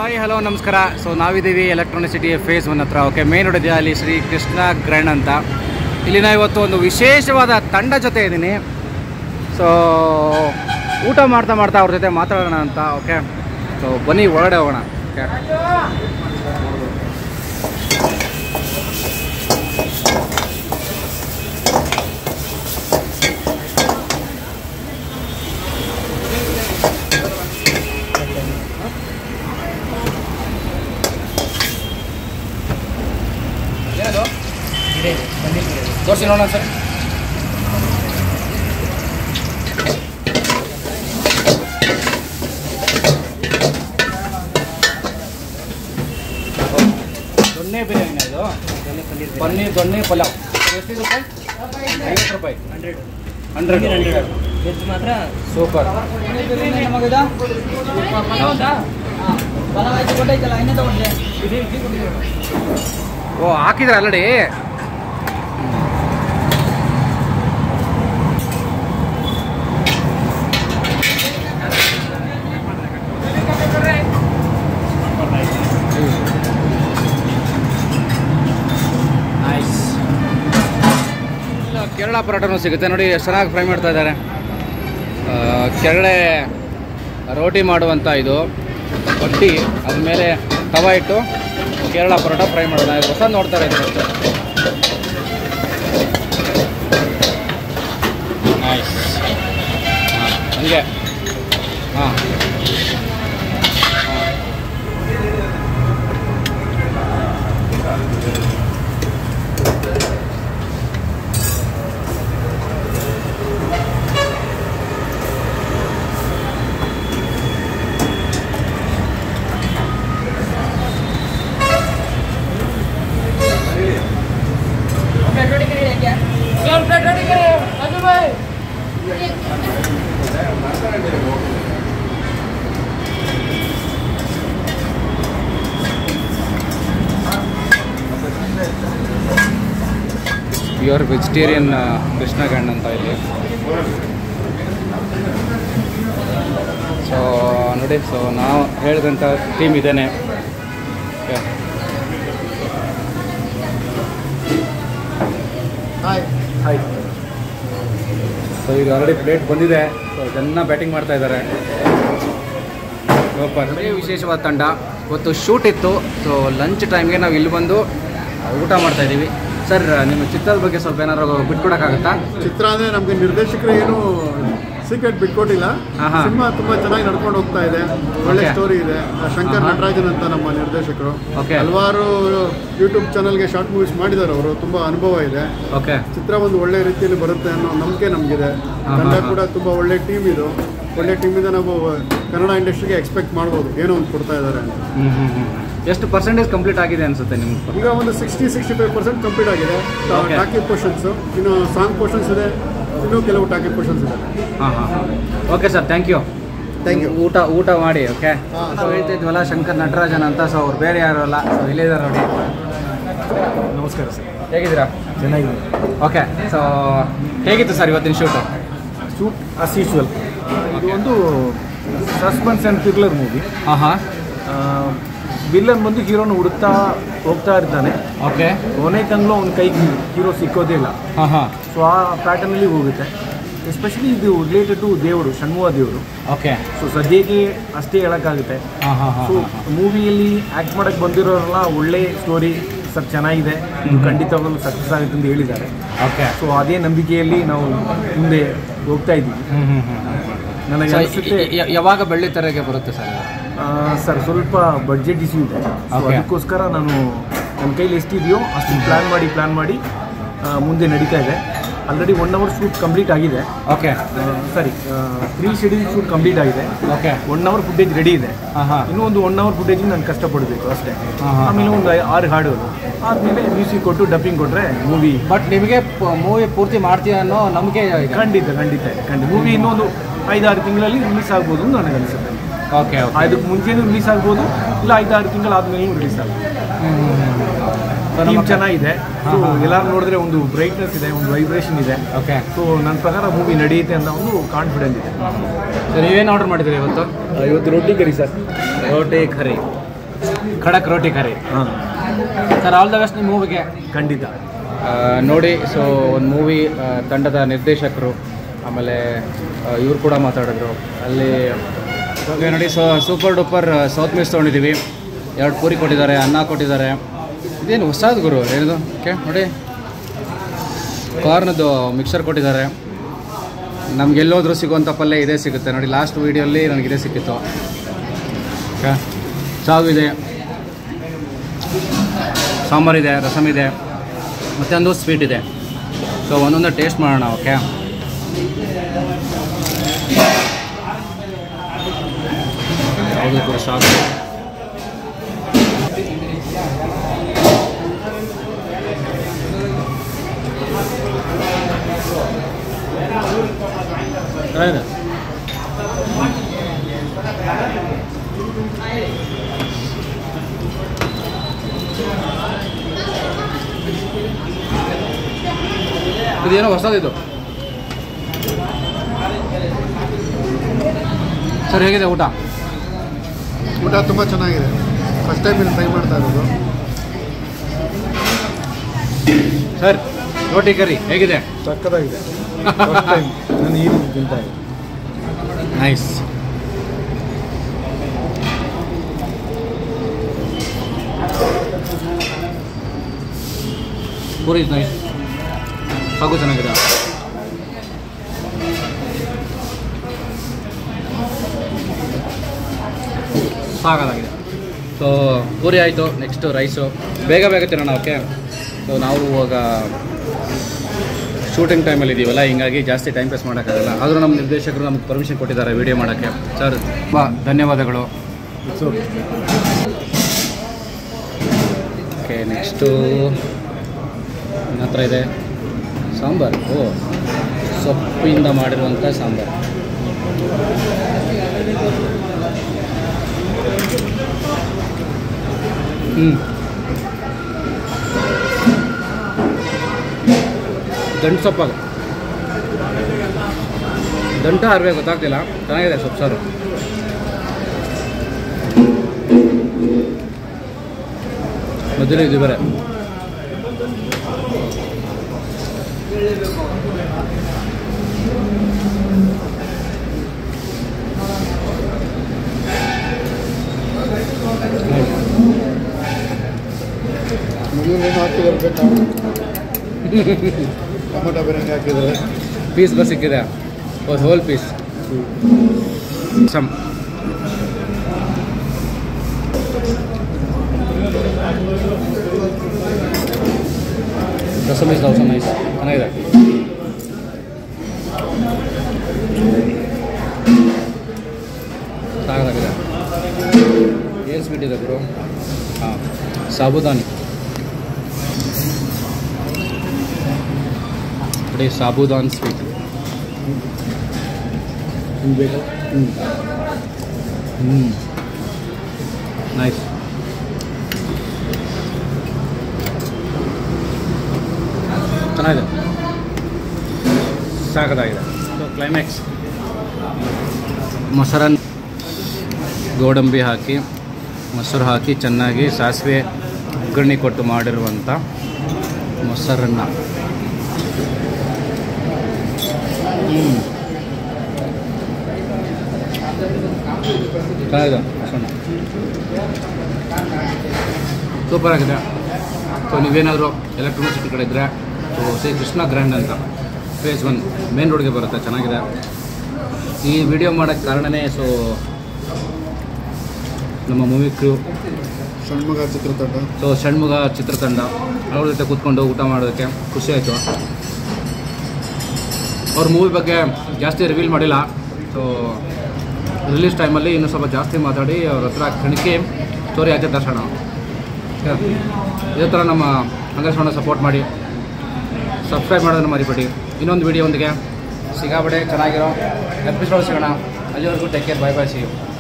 Hi hello ನಮಸ್ಕಾರ so ನಾವಿದ್ದೀವಿ Electronic City phase one ಹತ್ರ ಓಕೆ ಮೇನ್ ರೋಡ್ ಇದೆ ಅಲ್ಲಿ ಶ್ರೀ ಕೃಷ್ಣ ಗ್ರ್ಯಾಂಡ್ ಅಂತ ಇಲ್ಲಿ ನಾವು ಇವತ್ತು ಒಂದು ವಿಶೇಷವಾದ ತಂಡ ಜೊತೆ ಇದ್ದೀನಿ ಸೊ ಊಟ ಮಾಡ್ತಾ ಮಾಡ್ತಾ ಅವ್ರ ಜೊತೆ ಮಾತಾಡೋಣ ಅಂತ ಓಕೆ ಸೊ ಬನ್ನಿ ಒಳಗಡೆ ಹೋಗೋಣ ಓಕೆ ತೋರಿಸಿ ನೋಡೋಣ ಸರ್ ದೊಣ್ಣೆ ಬಿರಿಯಾನಿ ಇದು ಪನ್ನೀರ್ ದೊಣ್ಣೆ ಪಲಾವ್ ಎಷ್ಟು ರೂಪಾಯಿ ಐವತ್ತು ರೂಪಾಯಿ ಹಂಡ್ರೆಡ್ ಹಂಡ್ರೆಡ್ ಹಂಡ್ರೆಡ್ ವೆಜ್ ಮಾತ್ರ ಸೂಪರ್ ಪಲಾವ್ ಆಯ್ತು ಕೊಟ್ಟೈತಲ್ಲ ಇನ್ನೇ ತಗೊಂಡೆ ಓ ಹಾಕಿದ್ರೆ ಆಲ್ರೆಡಿ ಕೇರಳ ಪರೋಟನೂ ಸಿಗುತ್ತೆ ನೋಡಿ ಎಷ್ಟು ಚೆನ್ನಾಗಿ ಫ್ರೈ ಮಾಡ್ತಾ ಇದ್ದಾರೆ ಆ, ಕೆರಳೆ ರೋಟಿ ಮಾಡುವಂಥ ಇದು ರೊಟ್ಟಿ ಅದ್ಮೇಲೆ ತವ ಇಟ್ಟು ಕೇರಳ ಪರೋಟ ಫ್ರೈ ಮಾಡೋದು ಇದು ಹೊಸ ನೋಡ್ತಾರೆ ಇದು first. Nice. ಹಾ, ಹಂಗೆ ಹಾಂ ಪ್ಯೂರ್ ವೆಜಿಟೇರಿಯನ್ ಕೃಷ್ಣ ಗಂಡ್ ಅಂತ ಇಲ್ಲಿ ಸೊ ನೋಡಿ ಸೊ ನಾವು ಹೇಳಿದಂಥ ಟೀಮ್ ಇದೇನೆ ಓಕೆ ಹಾಯ್ ಸೊ ಈಗ ಆಲ್ರೆಡಿ ಪ್ಲೇಟ್ ಬಂದಿದೆ ಸೊ ಜನ ಬ್ಯಾಟಿಂಗ್ ಮಾಡ್ತಾ ಇದ್ದಾರೆ ಸೂಪರ್ ವಿಶೇಷವಾದ ತಂಡ ಇವತ್ತು ಶೂಟ್ ಇತ್ತು ಸೊ ಲಂಚ್ ಟೈಮ್ಗೆ ನಾವು ಇಲ್ಲಿ ಬಂದು ಊಟ ಮಾಡ್ತಾ ಇದ್ದೀವಿ ಸರ್ ನಿಮ್ಮ ಚಿತ್ರದ ಬಗ್ಗೆ ಸ್ವಲ್ಪ ಏನಾದ್ರು ಬಿಟ್ಕೊಡೋಕ್ಕಾಗುತ್ತಾ ಚಿತ್ರ ಅಂದ್ರೆ ನಮ್ಗೆ ನಿರ್ದೇಶಕರು ಏನು ಸೀಕ್ರೆಟ್ ಬಿಟ್ಕೊಟ್ಟಿಲ್ಲ ಆಹಾ. ಸಿನಿಮಾ ತುಂಬಾ ಚೆನ್ನಾಗಿ ನಡ್ಕೊಂಡು ಹೋಗ್ತಾ ಇದೆ ಒಳ್ಳೆ Okay. ಸ್ಟೋರಿ ಇದೆ ಆ, ಶಂಕರ್ ಆಹಾ. ನಟರಾಜನ್ ಅಂತ ನಮ್ಮ ನಿರ್ದೇಶಕರು Okay. ಹಲವಾರು ಯೂಟ್ಯೂಬ್ ಚಾನಲ್ಗೆ ಶಾರ್ಟ್ ಮೂವೀಸ್ ಮಾಡಿದ್ದಾರೆ ಅವರು ತುಂಬಾ ಅನುಭವ ಇದೆ ಓಕೆ ಚಿತ್ರ ಒಂದು ಒಳ್ಳೆ ರೀತಿಯಲ್ಲಿ ಬರುತ್ತೆ ಅನ್ನೋ ನಂಬಿಕೆ ನಮಗಿದೆ ಆಹಾ. ತಂಡ ಕೂಡ ತುಂಬಾ ಒಳ್ಳೆ ಟೀಮ್ ಇದು ಒಳ್ಳೆ ಟೀಮಿಂದ ನಾವು ಕನ್ನಡ ಇಂಡಸ್ಟ್ರಿಗೆ ಎಕ್ಸ್ಪೆಕ್ಟ್ ಮಾಡ್ಬೋದು ಏನೋ ಒಂದು ಕೊಡ್ತಾ ಇದ್ದಾರೆ ಅಂತ ಹ್ಞೂ ಹ್ಞೂ ಹ್ಞೂ ಎಷ್ಟು ಪರ್ಸೆಂಟೇಜ್ ಕಂಪ್ಲೀಟ್ ಆಗಿದೆ ಅನಿಸುತ್ತೆ ನಿಮ್ಗೆ ಈಗ ಒಂದು sixty sixty five percent complete ಆಗಿದೆ Okay. ಟಾಕಿ ಪೋರ್ಷನ್ಸ್ ಇನ್ನು ಸಾಂಗ್ ಪೋರ್ಷನ್ಸ್ ಇದೆ ಇನ್ನೂ ಕೆಲವು ಟಾಕಿ ಪೋರ್ಷನ್ಸ್ ಇದೆ ಹಾಂ ಹಾಂ okay sir thank you Thank you. ಊಟ ಊಟ ಮಾಡಿ ಓಕೆ ಹಾ, ನಾವು ಹೇಳ್ತಾ ಇದ್ವಲ್ಲ ಶಂಕರ್ ನಟರಾಜನ್ ಅಂತ ಸೊ ಅವ್ರು ಬೇರೆ ಯಾರು ಅಲ್ಲ ಸೊ ಇಲ್ಲಿದ್ದಾರೆ ನೋಡಿ ನಮಸ್ಕಾರ ಸರ್ ಹೇಗಿದ್ದೀರಾ ಚೆನ್ನಾಗಿದೆ ಓಕೆ ಸೊ ಹೇಗಿತ್ತು ಸರ್ ಇವತ್ತಿನ ಶೂಟು ಶೂಟ್ ಅಸ್ ಯೂಶುವಲ್ ಇದು ಒಂದು ಸಸ್ಪೆನ್ಸ್ ಆ್ಯಂಡ್ ಥ್ರಿಲ್ಲರ್ ಮೂವಿ ಹಾಂ ಹಾಂ ವಿಲ್ಲನ್ ಬಂದು ಹೀರೋನ ಹುಡುಕ್ತಾ ಹೋಗ್ತಾ ಇರ್ತಾನೆ ಓಕೆ ಕೊನೆ ತಂಗ್ಳು ಅವ್ನ ಕೈಗೆ ಹೀರೋ ಸಿಕ್ಕೋದೇ ಇಲ್ಲ ಹಾಂ ಹಾಂ ಸೊ ಆ ಪ್ಯಾಟರ್ನಲ್ಲಿ ಹೋಗುತ್ತೆ ಎಸ್ಪೆಷಲಿ ಇದು ರಿಲೇಟೆಡ್ ಟು ದೇವರು ಷಣ್ಮುಖ ದೇವರು ಓಕೆ ಸೊ ಸದ್ಯಕ್ಕೆ ಅಷ್ಟೇ ಹೇಳೋಕ್ಕಾಗುತ್ತೆ ಹಾಂ ಹಾಂ ಸೊ ಹಾಂ ಮೂವಿಯಲ್ಲಿ ಆ್ಯಕ್ಟ್ ಮಾಡೋಕ್ಕೆ ಬಂದಿರೋರೆಲ್ಲ ಒಳ್ಳೆ ಸ್ಟೋರಿ ಸರ್ ಚೆನ್ನಾಗಿದೆ ಇದು ಖಂಡಿತವಾಗಲೂ ಸಕ್ಸಸ್ ಆಗುತ್ತೆ ಅಂತ ಹೇಳಿದ್ದಾರೆ ಓಕೆ ಸೊ ಅದೇ ನಂಬಿಕೆಯಲ್ಲಿ ನಾವು ಮುಂದೆ ಹೋಗ್ತಾ ಇದ್ದೀವಿ ಹ್ಞೂ ಹ್ಞೂ ಹ್ಞೂ ನನಗೆ ಅನಿಸುತ್ತೆ ಯಾವಾಗ ಬೆಳ್ಳಿ ತೆರೆಗೆ ಬರುತ್ತೆ ಸರ್ ಇದು? ಆ, ಸರ್ ಸ್ವಲ್ಪ ಬಡ್ಜೆಟ್ ಇಶ್ಯೂ ಇದೆ ಸೊ Okay. ಅದಕ್ಕೋಸ್ಕರ ನಾನು ನನ್ನ ಕೈಲಿ ಎಷ್ಟಿದೆಯೋ ಅಷ್ಟು ಪ್ಲ್ಯಾನ್ ಮಾಡಿ ಪ್ಲ್ಯಾನ್ ಮಾಡಿ ಆ, ಮುಂದೆ ನಡೀತಾ ಇದೆ already one hour shoot complete ಆಗಿದೆ ಓಕೆ ಸರಿ ತ್ರೀ ಶೆಡ್ಯೂಲ್ ಶೂಟ್ ಕಂಪ್ಲೀಟ್ ಆಗಿದೆ okay one hour footage ready ಇದೆ ಹಾಂ ಹಾಂ ಇನ್ನೂ ಒಂದು ಒನ್ ಅವರ್ ಫುಟೇಜ್ ನಾನು ಕಷ್ಟಪಡಬೇಕು ಅಷ್ಟೇ ಹಾ, ಹಾ, ಆಮೇಲೆ ಒಂದು ಐ- ಆರು ಹಾಡು ಆದಮೇಲೆ ಮ್ಯೂಸಿಕ್ ಕೊಟ್ಟು ಡಬ್ಬಿಂಗ್ ಕೊಟ್ಟರೆ ಮೂವಿ ಬಟ್ ನಿಮಗೆ ಮೂವಿ ಪೂರ್ತಿ ಮಾಡ್ತೀಯ ಅನ್ನೋ ನಂಬಿಕೆ ಇದೆ ಖಂಡಿತ ಖಂಡಿತ ಇದೆ ಖಂಡಿತ ಮೂವಿ ಇನ್ನೊಂದು ಐದಾರು ತಿಂಗಳಲ್ಲಿ ರಿಲೀಸ್ ಆಗ್ಬೋದು ಅಂತ ನನಗೆ ಅನಿಸುತ್ತೆ ಓಕೆ ಓಕೆ ಅದಕ್ಕೆ ಮುಂಚೆನೂ ರಿಲೀಸ್ ಆಗ್ಬೋದು ಇಲ್ಲ ಐದಾರು ತಿಂಗಳಾದ್ಮೇಲೆ ರಿಲೀಸ್ ಆಗ್ಬೋದು ಟೀಮ್ ಚೆನ್ನಾಗಿದೆ ಸೊ ಎಲ್ಲರೂ ನೋಡಿದ್ರೆ ಒಂದು ಬ್ರೈಟ್ನೆಸ್ ಇದೆ ಒಂದು ವೈಬ್ರೇಷನ್ ಇದೆ ಓಕೆ ಸೊ ನನ್ನ ಪ್ರಕಾರ ಮೂವಿ ನಡೆಯುತ್ತೆ ಅಂತ ಒಂದು ಕಾನ್ಫಿಡೆನ್ಸ್ ಇದೆ ಸೊ ನೀವೇನು ಆರ್ಡರ್ ಮಾಡಿದ್ದೀರಿ ಇವತ್ತು ಇವತ್ತು ರೊಟ್ಟಿ ಕರಿ ಸರ್ ರೋಟಿ ಖರಿ ಖಡಕ್ ರೋಟಿ ಕರಿ ಹಾಂ ಸರ್ ಆಲ್ ದ ಬೆಸ್ಟ್ ನಿಮ್ಮ ಮೂವಿಗೆ ಖಂಡಿತ ನೋಡಿ ಸೊ ಒಂದು ಮೂವಿ ತಂಡದ ನಿರ್ದೇಶಕರು ಆಮೇಲೆ ಇವ್ರು ಕೂಡ ಮಾತಾಡಿದ್ರು ಅಲ್ಲಿ ಇವಾಗ ನೋಡಿ so super duper south meals ತೊಗೊಂಡಿದ್ದೀವಿ ಎರಡು ಪೂರಿ ಕೊಟ್ಟಿದ್ದಾರೆ ಅನ್ನ ಕೊಟ್ಟಿದ್ದಾರೆ ಇದೇನು ಹೊಸದು ಗುರು ಏನಿದು ಓಕೆ ನೋಡಿ ಕಾರ್ನದು ಮಿಕ್ಸರ್ ಕೊಟ್ಟಿದ್ದಾರೆ ನಮ್ಗೆ ಎಲ್ಲೋದ್ರೂ ಸಿಗುವಂಥ ಪಲ್ಯ ಇದೇ ಸಿಗುತ್ತೆ ನೋಡಿ ಲಾಸ್ಟ್ ವೀಡಿಯೋಲ್ಲಿ ನನಗೆ ಇದೇ ಸಿಕ್ಕಿತ್ತು ಓಕೆ ಸಾವಿದೆ ಸಾಂಬಾರಿದೆ ರಸಮ್ ಇದೆ ಮತ್ತು ಒಂದು ಸ್ವೀಟ್ ಇದೆ ಸೊ ಒಂದೊಂದು ಟೇಸ್ಟ್ ಮಾಡೋಣ ಓಕೆ ಯಾವುದು ಕೂಡ ಸಾಕು ಚೆನ್ನಾಗಿದೆ ಇದೇನೋ ಹೊಸದಿದು ಸರ್ ಹೇಗಿದೆ ಊಟ ಊಟ ತುಂಬ ಚೆನ್ನಾಗಿದೆ ಫಸ್ಟ್ ಟೈಮ್ ಇಲ್ಲಿ ಟ್ರೈ ಮಾಡ್ತಾ ಇರೋದು ಸರ್ ರೋಟಿ ಕರಿ ಹೇಗಿದೆ ಸಕ್ಕತ್ತಾಗಿದೆ ಫಸ್ಟ್ ಟೈಮ್ ನಾನು ಈ ರೀತಿ ತಿಂತಾ ಇದ್ದೀನಿ ನೈಸ್ ಪೂರಿ ನೈಸ್ ಸಾಕು ಚೆನ್ನಾಗಿದೆ ಸಾಕಾಗಿದೆ ಸೊ ಪೂರಿ ಆಯಿತು ನೆಕ್ಸ್ಟು ರೈಸು ಬೇಗ ಬೇಗ ತಿನ್ನೋಣ ಓಕೆ ಸೊ ನಾವು ಇವಾಗ ಶೂಟಿಂಗ್ ಟೈಮಲ್ಲಿ ಇದೀವಲ್ಲ ಹಿಂಗಾಗಿ ಜಾಸ್ತಿ ಟೈಮ್ ಪಾಸ್ ಮಾಡೋಕ್ಕಾಗಲ್ಲ ಆದರೂ ನಮ್ಮ ನಿರ್ದೇಶಕರು ನಮ್ಗೆ ಪರ್ಮಿಷನ್ ಕೊಟ್ಟಿದ್ದಾರೆ ವಿಡಿಯೋ ಮಾಡೋಕ್ಕೆ ಸರ್ ತುಂಬ ಧನ್ಯವಾದಗಳು ಇಟ್ಸ್ ಓಕೆ ಓಕೆ ನೆಕ್ಸ್ಟು ನನ್ನ ಹತ್ರ ಇದೆ ಸಾಂಬಾರು ಓ ಸೊಪ್ಪಿಂದ ಮಾಡಿರುವಂಥ ಸಾಂಬಾರು ಹ್ಞೂ ದಂಟು ಸೊಪ್ಪಾಗ ದಂಟ ಅರ್ವೆ ಗೊತ್ತಾಗ್ತಿಲ್ಲ ಚೆನ್ನಾಗಿದೆ ಸೊಪ್ಪು ಸಾರು ಮಧ್ಯದಲ್ಲಿ ಇದು ಬೇರೆ ಏನು ಹಾಕಿದ್ದಾರೆ ಬೇಕಾ ಟೊಮೊಟೊ ಬೇರೆ ಹಾಕಿದ್ದಾರೆ ಪೀಸ್ ಬಸ್ ಸಿಕ್ಕಿದೆ ಒಂದು whole piece some rasam is also nice ಚೆನ್ನಾಗಿದೆ ಸಾಕಾಗಿದೆ ಏನು ಸ್ವೀಟ್ ಇದೆ ಗುರು ಹಾಂ ಸಾಬುದಾನಿ ನೋಡಿ ಸಾಬುದಾನ್ ಸ್ವೀಟ್ ಹಿಂಗೆ ಬೇಕಾ ಹ್ಞೂ ಹ್ಞೂ ನೈಸ್ ಚೆನ್ನಾಗಿದೆ ಸಾಕದಾಗಿದೆ ಸೊ ಕ್ಲೈಮ್ಯಾಕ್ಸ್ ಮೊಸರನ್ನ ಗೋಡಂಬಿ ಹಾಕಿ ಮೊಸರು ಹಾಕಿ ಚೆನ್ನಾಗಿ ಸಾಸಿವೆ ಒಗ್ಗರಣೆ ಕೊಟ್ಟು ಮಾಡಿರುವಂಥ ಮೊಸರನ್ನ ಹ್ಞೂ ಚೆನ್ನಾಗಿದೆ ಮೊಸರನ್ನ ಸೂಪರ್ ಆಗಿದೆ ಸೊ ನೀವೇನಾದರೂ ಎಲೆಕ್ಟ್ರಾನಿಕ್ ಕಡೆ ಇದ್ದರೆ ಸೊ ಶ್ರೀ ಕೃಷ್ಣ ಗ್ರ್ಯಾಂಡ್ ಅಂತ ಫೇಸ್ ಒನ್ ಮೇನ್ ರೋಡ್ಗೆ ಬರುತ್ತೆ ಚೆನ್ನಾಗಿದೆ ಈ ವಿಡಿಯೋ ಮಾಡೋಕ್ಕೆ ಕಾರಣನೇ ಸೊ ನಮ್ಮ ಮೂವಿ ಕ್ರೂ ಷಣ್ಮುಗ ಚಿತ್ರತಂಡ ಸೊ ಷಣ್ಮುಗ ಚಿತ್ರತಂಡ ಅವ್ರ ಜೊತೆ ಕೂತ್ಕೊಂಡು ಊಟ ಮಾಡೋದಕ್ಕೆ ಖುಷಿ ಆಯಿತು ಅವ್ರ ಮೂವಿ ಬಗ್ಗೆ ಜಾಸ್ತಿ ರಿವೀಲ್ ಮಾಡಿಲ್ಲ ಸೊ ರಿಲೀಸ್ ಟೈಮಲ್ಲಿ ಇನ್ನೂ ಸ್ವಲ್ಪ ಜಾಸ್ತಿ ಮಾತಾಡಿ ಅವ್ರ ಹತ್ರ ಕಣಿಕೆ ಸ್ಟೋರಿ ಆಚೆ ತರ್ಸೋಣ ಇದೇ ಥರ ನಮ್ಮ ಅಂಗೇಶ್ವರನ ಸಪೋರ್ಟ್ ಮಾಡಿ ಸಬ್ಸ್ಕ್ರೈಬ್ ಮಾಡೋದನ್ನು ಮರಿಬೇಡಿ ಇನ್ನೊಂದು ವಿಡಿಯೋ ಒಂದಿಗೆ ಸಿಗಾಬಡೆ ಚೆನ್ನಾಗಿರೋ ಎಪಿಸೋಡ್ ಸಿಗೋಣ ಅಲ್ಲಿವರೆಗೂ take care bye bye see you